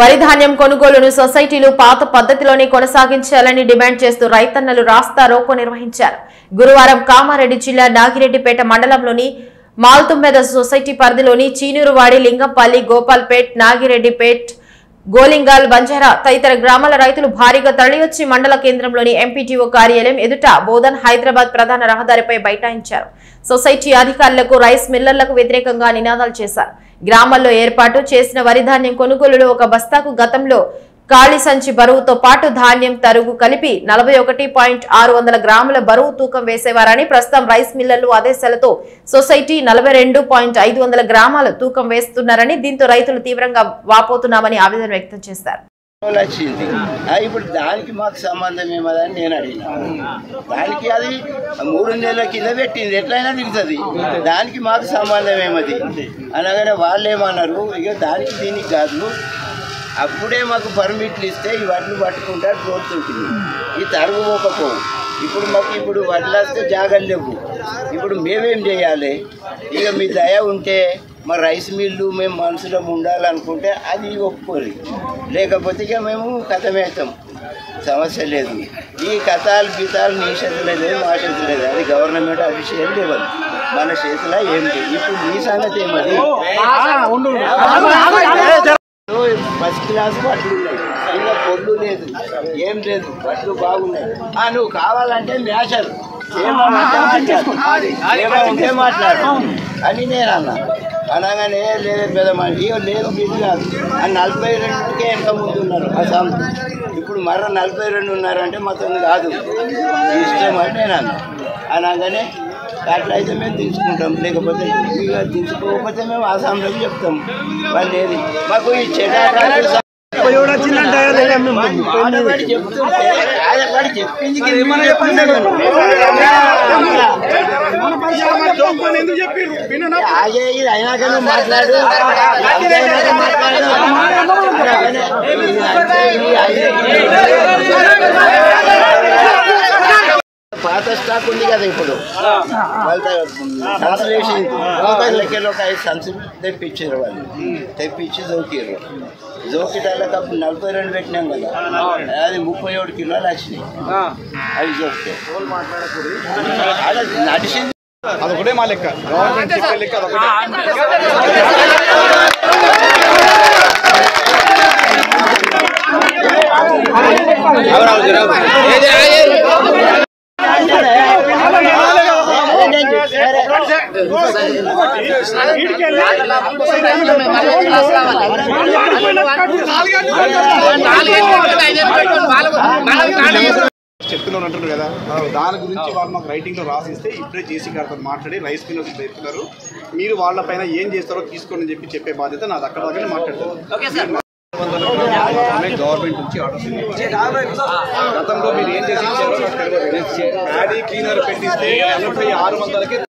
వరి ధాన్యం కొనుగోలును సొసైటీలు పాత పద్ధతిలోనే కొనసాగించాలని డిమాండ్ చేస్తూ రైతన్నలు రాస్తా రోకో నిర్వహించారు గురువారం కామారెడ్డి జిల్లా నాగిరెడ్డిపేట మండలంలోని మాల్తుమ్మెద సొసైటీ పరిధిలోని చీనూరువాడి లింగంపల్లి గోపాల్పేట్ నాగిరెడ్డిపేట్ గోలింగాల్ బంజారా తదితర గ్రామాల రైతులు భారీగా తరలివచ్చి మండల కేంద్రంలోని ఎంపీటీఓ కార్యాలయం ఎదుట బోధన్ హైదరాబాద్ ప్రధాన రహదారిపై బైఠాయించారు సొసైటీ అధికారులకు రైస్ మిల్లర్లకు వ్యతిరేకంగా నినాదాలు చేశారు గ్రామాల్లో ఏర్పాటు చేసిన వరి ధాన్యం కొనుగోలులో ఒక బస్తాకు గతంలో ఖాళీ సంచి బరువుతో పాటు ధాన్యం తరుగు కలిపి నలభై ఒకటి పాయింట్ ఆరు వందల గ్రాముల బరువు తూకం వేసేవారని ప్రస్తుతం రైస్ మిల్లర్లు ఆదేశాలతో సొసైటీ నలభై రెండు పాయింట్ ఐదు వందల గ్రామాల తూకం వేస్తున్నారని దీంతో రైతులు తీవ్రంగా వాపోతున్నామని ఆవేదన వ్యక్తం చేశారు వచ్చింది ఆ, ఇప్పుడు దానికి మాకు సంబంధం ఏమదని నేను అడిగిన దానికి అది మూడు నెలల కింద పెట్టింది ఎట్లయినా దిగుతుంది దానికి మాకు సంబంధం ఏమది అనగానే వాళ్ళు ఏమన్నారు ఇక దానికి దీనికి కాదు అప్పుడే మాకు పర్మిట్లు ఇస్తే ఈ వడ్లు పట్టుకుంటారు తోడుతుంటుంది ఈ తరుగు పోకపోవు ఇప్పుడు మాకు ఇప్పుడు వడ్లు వస్తే జాగలు లేవు ఇప్పుడు మేమేం చేయాలి ఇక మీ దయ ఉంటే మా రైస్ మిల్లు మేము మనుషులం ఉండాలనుకుంటే అది ఒప్పుకోరు లేకపోతే ఇక మేము కథమేస్తాం సమస్య లేదు ఈ కథాలు గీతాలు నీ చేతిలో లేదు మా చేతిలో లేదు అది గవర్నమెంట్ అఫీషియల్ లేవదు మన చేతిలో ఏం లేదు ఇప్పుడు నీ సంగతి ఏమది ఫస్ట్ క్లాస్ బట్టలు ఉన్నాయి ఇంకా పొల్లు లేదు ఏం లేదు బట్టలు బాగున్నాయి ఆ, నువ్వు కావాలంటే మ్యాచర్ ఏమంటే మాట్లాడు ఏమో ఉంటే మాట్లాడు అని నేను అన్నా అనగానే లేదు పెద్ద మనిషి ఇగో లేదు మీరు కాదు ఆ నలభై రెండుకే వెనక ముందు ఉన్నారు అసాం ఇప్పుడు మరో నలభై రెండు ఉన్నారంటే మొత్తం కాదు ఇష్టం అని నేను అన్నా అనగానే అట్లయితే మేము తీసుకుంటాం లేకపోతే ఇక తీసుకోకపోతే మేము ఆసాంలోకి చెప్తాం వాళ్ళు ఏది మాకు ఈ చెడ్డ ఆడవాడు చెప్తుంటే ఆడవాడు చెప్పింది కి మీరు చెప్తున్నారు. ఆగే ఇది అయినాక నువ్వు మాట్లాడు అంతే అయినాక మాట్లాడు. అనగానే ఇది అంతే, ఇది అయి- పాత స్టాక్ ఉంది కదా ఇప్పుడు వాళ్ళ సంచులు వేసి ముప్పై లెక్కలు ఒక ఐదు సంచులు తెప్పించారు వాళ్ళు తెప్పించి జోకిరు జోకిటాలకు అప్పుడు నలభై రెండు పెట్టినాం కదా అది ముప్పై ఏడు కిలోలు వచ్చినాయి అవి జోకితే ఆడ నడిచింది అదొకటే మా లెక్క గవర్నమెంట్ చెప్పే లెక్క అదొకటే చెప్తున్నాను అంటున్నారు కదా దాని గురించి వాళ్ళు మాకు రైటింగ్ లో రాసిస్తే ఇప్పుడే జేసీ గారితో మాట్లాడి రైస్ మిల్ చెప్తున్నారు మీరు వాళ్ళ పైన ఏం చేస్తారో తీసుకోండి అని చెప్పి చెప్పే బాధ్యత నాది అక్కడ దగ్గర మాట్లాడతాను గవర్నమెంట్ నుంచి ఆర్డర్స్ ఉన్నాయి. గతంలో మీరు ఏం చేసి ఇచ్చారో నాకు తెలియదు. ప్యాడీ క్లీనర్ పెట్టిస్తే ఎనభై ఆరు వందలకి